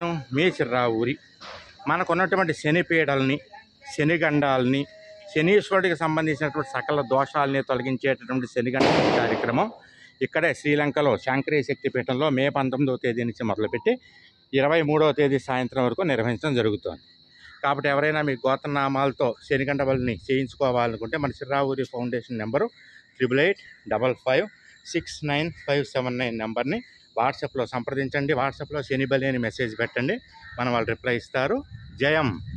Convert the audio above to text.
మీ చిర్రావూరి మనకున్నటువంటి శని పీడల్ని శనిగండాలని శనీశ్వరుడికి సంబంధించినటువంటి సకల దోషాలని తొలగించేటటువంటి శనిగండ కార్యక్రమం ఇక్కడే శ్రీలంకలో శాంకరీ శక్తి పీఠంలో మే పంతొమ్మిదవ తేదీ నుంచి మొదలుపెట్టి ఇరవై మూడవ తేదీ సాయంత్రం వరకు నిర్వహించడం జరుగుతుంది కాబట్టి ఎవరైనా మీ గోత్రనామాలతో శనిగండ బలిని చేయించుకోవాలనుకుంటే మన Chirravuri foundation number triple eight double five six nine five seven nine నెంబర్ని వాట్సాప్లో సంప్రదించండి వాట్సాప్లో శని బలి అని మెసేజ్ పెట్టండి మనం వాళ్ళు రిప్లై ఇస్తారు జయం